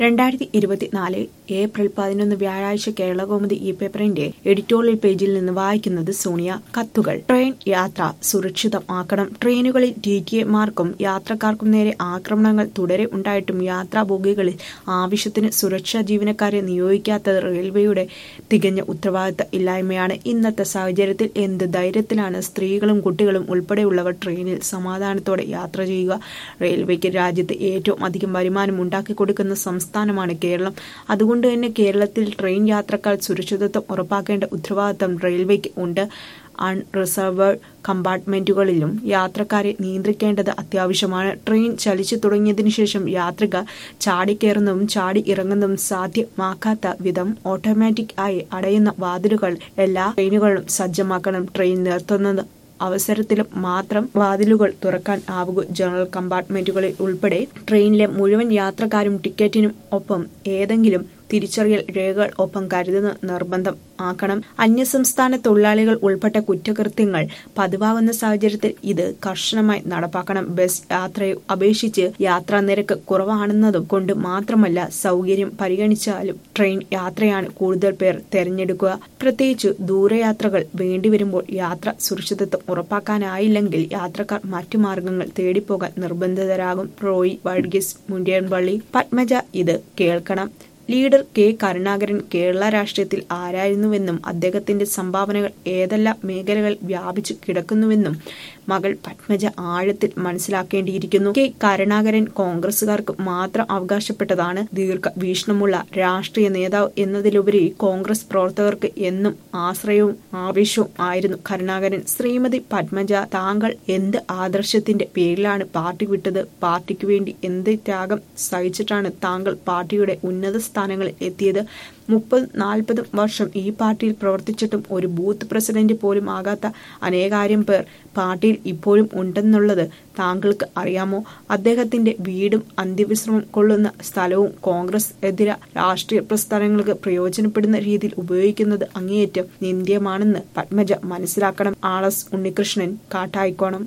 രണ്ടായിരത്തി ഇരുപത്തിനാല് ഏപ്രിൽ പതിനൊന്ന് വ്യാഴാഴ്ച കേരളകൗമുദി ഈ പേപ്പറിന്റെ എഡിറ്റോറിയൽ പേജിൽ നിന്ന് വായിക്കുന്നത് സോണിയ കത്തുകൾ ട്രെയിൻ യാത്ര സുരക്ഷിതമാക്കണം ട്രെയിനുകളിൽ ടി ടി എമാർക്കും യാത്രക്കാർക്കും നേരെ ആക്രമണങ്ങൾ തുടരെ ഉണ്ടായിട്ടും യാത്രാ ബോഗികളിൽ ആവശ്യത്തിന് സുരക്ഷാ ജീവനക്കാരെ നിയോഗിക്കാത്തത് റെയിൽവേയുടെ തികഞ്ഞ ഉത്തരവാദിത്ത ഇല്ലായ്മയാണ് ഇന്നത്തെ സാഹചര്യത്തിൽ എന്ത് ധൈര്യത്തിലാണ് സ്ത്രീകളും കുട്ടികളും ഉൾപ്പെടെയുള്ളവർ ട്രെയിനിൽ സമാധാനത്തോടെ യാത്ര ചെയ്യുക റെയിൽവേക്ക് രാജ്യത്ത് ഏറ്റവും അധികം വരുമാനം ഉണ്ടാക്കി കൊടുക്കുന്ന സംസ്ഥാനമാണ് കേരളം അതുകൊണ്ട് തന്നെ കേരളത്തിൽ ട്രെയിൻ യാത്രക്കാർ സുരക്ഷിതത്വം ഉറപ്പാക്കേണ്ട ഉത്തരവാദിത്തം റെയിൽവേക്ക് ഉണ്ട് അൺറിസർവേഡ് കമ്പാർട്ട്മെന്റുകളിലും യാത്രക്കാരെ നിയന്ത്രിക്കേണ്ടത് അത്യാവശ്യമാണ് ട്രെയിൻ ചലിച്ചു തുടങ്ങിയതിനു ശേഷം യാത്രികർ ചാടിക്കയറുന്നതും ചാടി ഇറങ്ങുന്നതും സാധ്യമാക്കാത്ത വിധം ഓട്ടോമാറ്റിക് ആയി അടയുന്ന വാതിലുകൾ എല്ലാ ട്രെയിനുകളിലും സജ്ജമാക്കണം ട്രെയിൻ നിർത്തുന്നത് അവസരത്തിലും മാത്രം വാതിലുകൾ തുറക്കാൻ ആവുക ജനറൽ കമ്പാർട്ട്മെന്റുകളിൽ ഉൾപ്പെടെ ട്രെയിനിലെ മുഴുവൻ യാത്രക്കാരും ടിക്കറ്റിനും ഒപ്പം ഏതെങ്കിലും തിരിച്ചറിയൽ രേഖകൾ ഒപ്പം കരുതുന്ന നിർബന്ധം ആക്കണം അന്യസംസ്ഥാന തൊഴിലാളികൾ ഉൾപ്പെട്ട കുറ്റകൃത്യങ്ങൾ പതിവാകുന്ന സാഹചര്യത്തിൽ ഇത് കർശനമായി നടപ്പാക്കണം ബസ് യാത്രയെ അപേക്ഷിച്ച് യാത്രാ നിരക്ക് കുറവാണെന്നതും കൊണ്ട് മാത്രമല്ല സൗകര്യം പരിഗണിച്ചാലും ട്രെയിൻ യാത്രയാണ് കൂടുതൽ പേർ തെരഞ്ഞെടുക്കുക പ്രത്യേകിച്ച് ദൂരയാത്രകൾ വേണ്ടിവരുമ്പോൾ യാത്ര സുരക്ഷിതത്വം ഉറപ്പാക്കാനായില്ലെങ്കിൽ യാത്രക്കാർ മറ്റു മാർഗങ്ങൾ തേടിപ്പോകാൻ നിർബന്ധിതരാകും റോയി വർഗീസ് മുണ്ടിയൻപള്ളി പത്മജ ഇത് കേൾക്കണം ലീഡർ കെ കരുണാകരൻ കേരള രാഷ്ട്രീയത്തിൽ ആരായിരുന്നുവെന്നും അദ്ദേഹത്തിന്റെ സംഭാവനകൾ ഏതെല്ലാം മേഖലകൾ വ്യാപിച്ചു കിടക്കുന്നുവെന്നും മകൾ പത്മജ ആഴത്തിൽ മനസ്സിലാക്കേണ്ടിയിരിക്കുന്നു കെ കരുണാകരൻ കോൺഗ്രസുകാർക്ക് മാത്രം അവകാശപ്പെട്ടതാണ് ദീർഘ വീക്ഷണമുള്ള രാഷ്ട്രീയ നേതാവ് എന്നതിലുപരി കോൺഗ്രസ് പ്രവർത്തകർക്ക് എന്നും ആശ്രയവും ആവേശവും ആയിരുന്നു കരുണാകരൻ ശ്രീമതി പത്മജ താങ്കൾ എന്ത് ആദർശത്തിന്റെ പേരിലാണ് പാർട്ടി വിട്ടത് പാർട്ടിക്ക് വേണ്ടി എന്ത് ത്യാഗം സഹിച്ചിട്ടാണ് താങ്കൾ പാർട്ടിയുടെ ഉന്നത സ്ഥാനങ്ങളിൽ എത്തിയത് മുപ്പത് നാൽപ്പതും വർഷം ഈ പാർട്ടിയിൽ പ്രവർത്തിച്ചിട്ടും ഒരു ബൂത്ത് പ്രസിഡന്റ് പോലും ആകാത്ത അനേകായിരം പേർ പാർട്ടിയിൽ ഇപ്പോഴും ഉണ്ടെന്നുള്ളത് താങ്കൾക്ക് അറിയാമോ അദ്ദേഹത്തിന്റെ വീടും അന്ത്യവിശ്രമം കൊള്ളുന്ന സ്ഥലവും കോൺഗ്രസ് എതിര രാഷ്ട്രീയ പ്രസ്ഥാനങ്ങൾക്ക് പ്രയോജനപ്പെടുന്ന രീതിയിൽ ഉപയോഗിക്കുന്നത് അങ്ങേയറ്റം നിന്ദ്യമാണെന്ന് പത്മജ മനസ്സിലാക്കണം ആർ എസ് ഉണ്ണികൃഷ്ണൻ കാട്ടായിക്കോണം